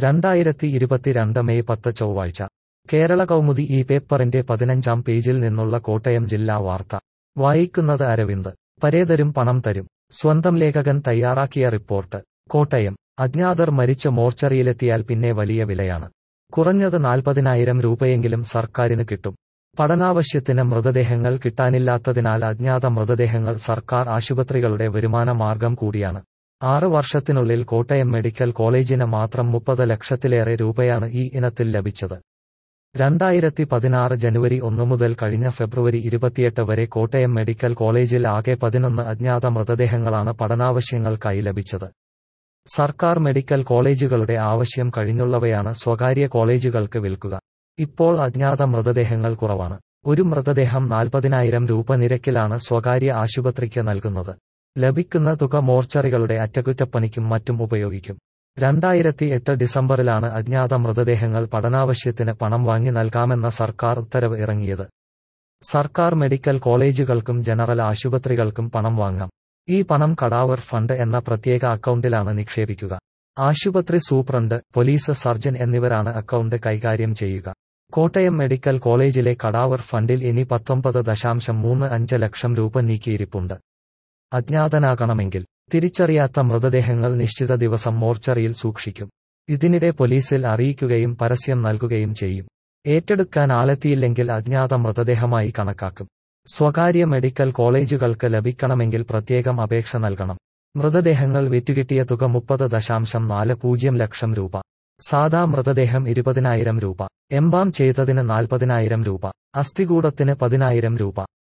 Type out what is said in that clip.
രണ്ടായിരത്തി ഇരുപത്തിരണ്ട് മെയ് പത്ത് ചൊവ്വാഴ്ച കേരള കൗമുദി ഈ പേപ്പറിന്റെ പതിനഞ്ചാം പേജിൽ നിന്നുള്ള കോട്ടയം ജില്ലാ വാർത്ത വായിക്കുന്നത് അരവിന്ദ് പരേതരും പണം തരും സ്വന്തം ലേഖകൻ തയ്യാറാക്കിയ റിപ്പോർട്ട് കോട്ടയം അജ്ഞാതർ മരിച്ച മോർച്ചറിയിലെത്തിയാൽ പിന്നെ വലിയ വിലയാണ് കുറഞ്ഞത് നാൽപ്പതിനായിരം രൂപയെങ്കിലും സർക്കാരിന് കിട്ടും പഠനാവശ്യത്തിന് മൃതദേഹങ്ങൾ കിട്ടാനില്ലാത്തതിനാൽ അജ്ഞാത മൃതദേഹങ്ങൾ സർക്കാർ ആശുപത്രികളുടെ വരുമാന മാർഗം കൂടിയാണ് ആറ് വർഷത്തിനുള്ളിൽ കോട്ടയം മെഡിക്കൽ കോളേജിന് മാത്രം മുപ്പത് ലക്ഷത്തിലേറെ രൂപയാണ് ഈ ഇനത്തിൽ ലഭിച്ചത് രണ്ടായിരത്തി പതിനാറ് ജനുവരി ഒന്ന് മുതൽ കഴിഞ്ഞ ഫെബ്രുവരി ഇരുപത്തിയെട്ട് വരെ കോട്ടയം മെഡിക്കൽ കോളേജിൽ ആകെ പതിനൊന്ന് അജ്ഞാത മൃതദേഹങ്ങളാണ് പഠനാവശ്യങ്ങൾക്കായി ലഭിച്ചത് സർക്കാർ മെഡിക്കൽ കോളേജുകളുടെ ആവശ്യം കഴിഞ്ഞുള്ളവയാണ് സ്വകാര്യ കോളേജുകൾക്ക് വിൽക്കുക ഇപ്പോൾ അജ്ഞാത മൃതദേഹങ്ങൾ കുറവാണ് ഒരു മൃതദേഹം നാൽപ്പതിനായിരം രൂപ നിരക്കിലാണ് സ്വകാര്യ ആശുപത്രിക്ക് നൽകുന്നത് ലഭിക്കുന്ന തുക മോർച്ചറികളുടെ അറ്റകുറ്റപ്പണിക്കും മറ്റും ഉപയോഗിക്കും രണ്ടായിരത്തി എട്ട് ഡിസംബറിലാണ് അജ്ഞാത മൃതദേഹങ്ങൾ പഠനാവശ്യത്തിന് പണം വാങ്ങി നൽകാമെന്ന സർക്കാർ ഉത്തരവ് ഇറങ്ങിയത് സർക്കാർ മെഡിക്കൽ കോളേജുകൾക്കും ജനറൽ ആശുപത്രികൾക്കും പണം വാങ്ങാം ഈ പണം കടാവർ ഫണ്ട് എന്ന പ്രത്യേക അക്കൗണ്ടിലാണ് നിക്ഷേപിക്കുക ആശുപത്രി സൂപ്രണ്ട് പോലീസ് സർജൻ എന്നിവരാണ് അക്കൗണ്ട് കൈകാര്യം ചെയ്യുക കോട്ടയം മെഡിക്കൽ കോളേജിലെ കടാവർ ഫണ്ടിൽ ഇനി പത്തൊമ്പത് ദശാംശം മൂന്ന് അഞ്ച് ലക്ഷം രൂപ നീക്കിയിരിപ്പുണ്ട് അജ്ഞാതനാകണമെങ്കിൽ തിരിച്ചറിയാത്ത മൃതദേഹങ്ങൾ നിശ്ചിത ദിവസം മോർച്ചറിയിൽ സൂക്ഷിക്കും ഇതിനിടെ പോലീസിൽ അറിയിക്കുകയും പരസ്യം നൽകുകയും ചെയ്യും ഏറ്റെടുക്കാൻ ആളെത്തിയില്ലെങ്കിൽ അജ്ഞാത മൃതദേഹമായി കണക്കാക്കും സ്വകാര്യ മെഡിക്കൽ കോളേജുകൾക്ക് ലഭിക്കണമെങ്കിൽ പ്രത്യേകം അപേക്ഷ നൽകണം മൃതദേഹങ്ങൾ വിറ്റുകിട്ടിയ തുക മുപ്പത് ദശാംശം നാല് പൂജ്യം ലക്ഷം രൂപ സാധാ മൃതദേഹം ഇരുപതിനായിരം രൂപ എംബാം ചെയ്തതിന് നാൽപ്പതിനായിരം രൂപ അസ്ഥികൂടത്തിന് പതിനായിരം രൂപ